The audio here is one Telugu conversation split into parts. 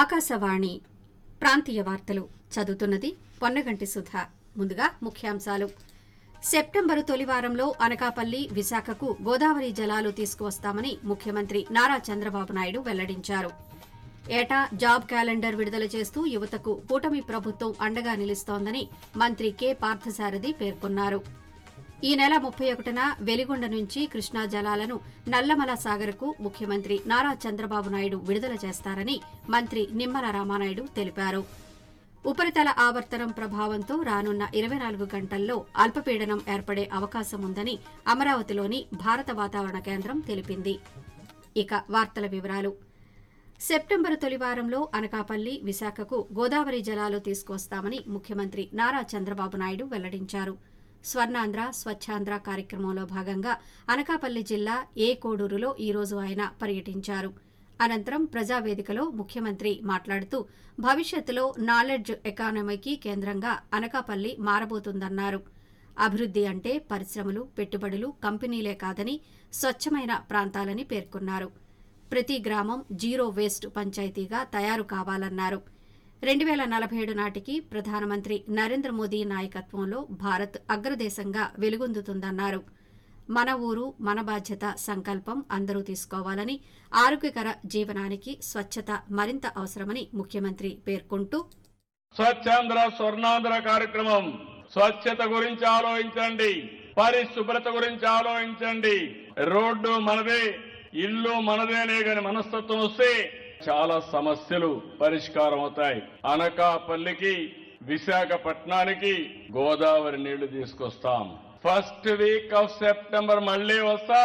ఆకాశవాణి ప్రాంతీయ వార్తలు చదువుతున్నది పొన్నగంటి సుధ ముందుగా ముఖ్యాంశాలు సెప్టెంబరు తొలి వారంలో అనకాపల్లి విశాఖకు గోదావరి జలాలు తీసుకువస్తామని ముఖ్యమంత్రి నారా చంద్రబాబు నాయుడు వెల్లడించారు ఏటా జాబ్ క్యాలెండర్ విడుదల చేస్తూ యువతకు కూటమి ప్రభుత్వం అండగా నిలుస్తోందని మంత్రి కె పార్థసారథి పేర్కొన్నారు ఈ నెల ముప్పై ఒకటిన వెలిగొండ నుంచి కృష్ణా జలాలను నల్లమల సాగర్కు ముఖ్యమంత్రి నారా చంద్రబాబు నాయుడు విడుదల చేస్తారని మంత్రి నిమ్మల రామానాయుడు తెలిపారు ఉపరితల ఆవర్తనం ప్రభావంతో రానున్న ఇరవై నాలుగు గంటల్లో అల్పపీడనం ఏర్పడే అవకాశం ఉందని అమరావతిలోని భారత వాతావరణ కేంద్రం తెలిపింది ఇక వార్తల వివరాలు సెప్టెంబరు తొలి వారంలో అనకాపల్లి విశాఖకు గోదావరి జలాలు తీసుకువస్తామని ముఖ్యమంత్రి నారా చంద్రబాబు నాయుడు వెల్లడించారు స్వర్ణాంధ్ర స్వచ్ఛాంధ్ర కార్యక్రమంలో భాగంగా అనకాపల్లి జిల్లా ఏ కోడూరులో ఈ రోజు ఆయన పర్యటించారు అనంతరం ప్రజావేదికలో ముఖ్యమంత్రి మాట్లాడుతూ భవిష్యత్తులో నాలెడ్జ్ ఎకానమీకి కేంద్రంగా అనకాపల్లి మారబోతుందన్నారు అభివృద్ది అంటే పరిశ్రమలు పెట్టుబడులు కంపెనీలే కాదని స్వచ్ఛమైన ప్రాంతాలని పేర్కొన్నారు ప్రతి గ్రామం జీరో వేస్ట్ పంచాయతీగా తయారు కావాలన్నారు రెండు వేల నలభై ఏడు నాటికి ప్రధానమంత్రి నరేంద్ర మోదీ నాయకత్వంలో భారత్ అగ్రదేశంగా వెలుగొందుతుందన్నారు మన ఊరు మన బాధ్యత సంకల్పం అందరూ తీసుకోవాలని ఆరోగ్యకర జీవనానికి స్వచ్ఛత మరింత అవసరమని ముఖ్యమంత్రి పేర్కొంటూ స్వచ్ఛాంధ్ర స్వర్ణాంధ్ర కార్యక్రమం స్వచ్ఛత గురించి ఆలోచించండి పరిశుభ్రత గురించి ఆలోచించండి రోడ్డు మనదే ఇల్లు మనదే అనే గాని మనస్తత్వం వస్తే చాలా సమస్యలు పరిష్కారం అవుతాయి అనకాపల్లికి విశాఖపట్నానికి గోదావరి నీళ్లు తీసుకొస్తాం ఫస్ట్ వీక్ ఆఫ్ సెప్టెంబర్ మళ్లీ వస్తా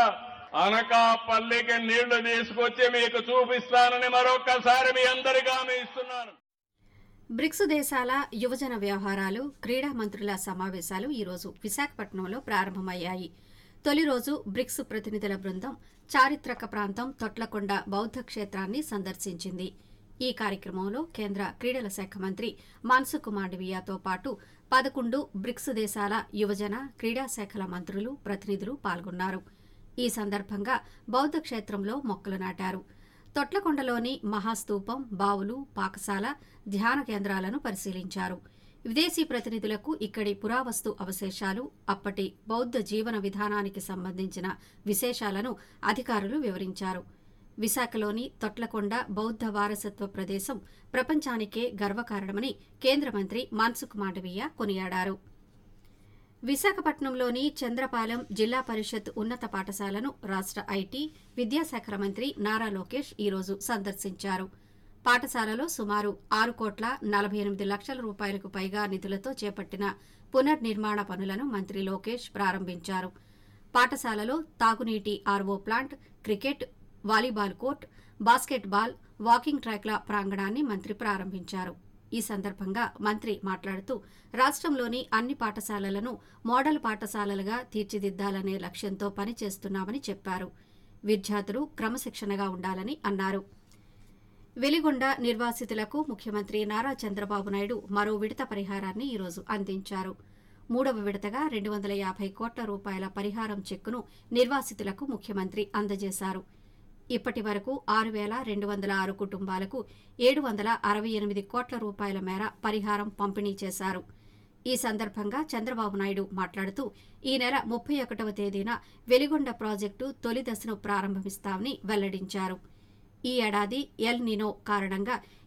అనకాపల్లికి నీళ్లు తీసుకొచ్చి మీకు చూపిస్తానని మరొకసారి మీ అందరికీ హామీ ఇస్తున్నాను బ్రిక్స్ దేశాల యువజన వ్యవహారాలు క్రీడా మంత్రుల సమావేశాలు ఈరోజు విశాఖపట్నంలో ప్రారంభమయ్యాయి తొలి రోజు బ్రిక్స్ ప్రతినిధుల బృందం చారిత్రక ప్రాంతం తొట్లకొండ బౌద్ధ క్షేత్రాన్ని సందర్శించింది ఈ కార్యక్రమంలో కేంద్ర క్రీడల శాఖ మంత్రి మాన్సుఖ్ మాండవీయాతో పాటు పదకొండు బ్రిక్స్ దేశాల యువజన క్రీడా శాఖల మంత్రులు ప్రతినిధులు పాల్గొన్నారు ఈ సందర్భంగా బౌద్ధ క్షేత్రంలో మొక్కలు నాటారు తొట్లకొండలోని మహాస్తూపం బావులు పాకశాల ధ్యాన కేంద్రాలను పరిశీలించారు విదేశీ ప్రతినిధులకు ఇక్కడి పురావస్తు అవశేషాలు అప్పటి బౌద్ధ జీవన విధానానికి సంబంధించిన విశేషాలను అధికారులు వివరించారు విశాఖలోని తొట్లకొండ బౌద్ధ వారసత్వ ప్రదేశం ప్రపంచానికే గర్వకారణమని కేంద్ర మంత్రి మాన్సుఖ్ మాండవీయ కొనియాడారు విశాఖపట్నంలోని చంద్రపాలెం జిల్లా పరిషత్ ఉన్నత పాఠశాలను రాష్ట్ర ఐటీ విద్యాశాఖ మంత్రి నారా లోకేష్ ఈరోజు సందర్శించారు పాఠశాలలో సుమారు ఆరు కోట్ల నలభై ఎనిమిది లక్షల రూపాయలకు పైగా నిధులతో చేపట్టిన పునర్నిర్మాణ పనులను మంత్రి లోకేష్ ప్రారంభించారు పాఠశాలలో తాగునీటి RO plant cricket volleyball court basketball walking ట్రాక్ల ప్రాంగణాన్ని మంత్రి ప్రారంభించారు ఈ సందర్భంగా మంత్రి మాట్లాడుతూ రాష్ట్రంలోని అన్ని పాఠశాలలను మోడల్ పాఠశాలలుగా తీర్చిదిద్దాలనే లక్ష్యంతో పనిచేస్తున్నామని చెప్పారు విద్యార్థులు క్రమశిక్షణగా ఉండాలని అన్నారు వెలిగొండ నిర్వాసితులకు ముఖ్యమంత్రి నారా చంద్రబాబు నాయుడు మరో విడత పరిహారాన్ని ఈరోజు అందించారు మూడవ విడతగా రెండు వందల యాభై కోట్ల రూపాయల పరిహారం చెక్కును నిర్వాసితులకు ముఖ్యమంత్రి అందజేశారు ఇప్పటి వరకు ఆరు వేల రెండు వందల ఆరు కుటుంబాలకు ఏడు వందల అరవై ఎనిమిది కోట్ల రూపాయల మేర పరిహారం పంపిణీ చేశారు ఈ సందర్భంగా చంద్రబాబు నాయుడు మాట్లాడుతూ ఈ నెల ముప్పై ఒకటవ తేదీన వెలిగొండ ప్రాజెక్టు తొలి దశను ప్రారంభిస్తామని వెల్లడించారు ఈ ఏడాది ఎల్ నినో కారణంగా